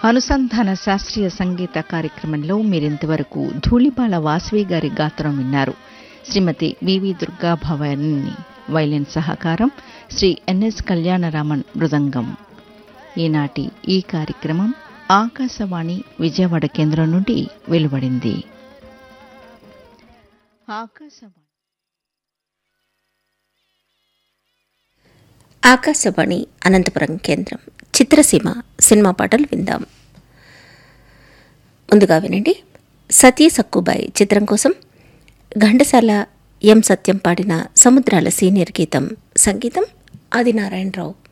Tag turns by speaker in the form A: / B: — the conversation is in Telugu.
A: అనుసంధాన శాస్త్రీయ సంగీత కార్యక్రమంలో మీరింతవరకు ధూళిపాల వాసవి గారి గాత్రం విన్నారు శ్రీమతి వివి దుర్గా భవాని వైలిన్ సహకారం శ్రీ ఎన్ఎస్ కళ్యాణరామన్ మృదంగం ఈనాటి ఈ కార్యక్రమం ఆకాశవాణి విజయవాడ కేంద్రం నుండి వెలువడింది ఆకాశవాణి
B: ఆకాశవాణి అనంతపురం కేంద్రం చిత్రసీమ సినిమా పాటలు విందాం ముందుగా వినండి సతీ సక్కుబాయ్ చిత్రం కోసం ఘంటసాల ఎం సత్యం పాడిన సముద్రాల సీనియర్ గీతం సంగీతం ఆదినారాయణరావు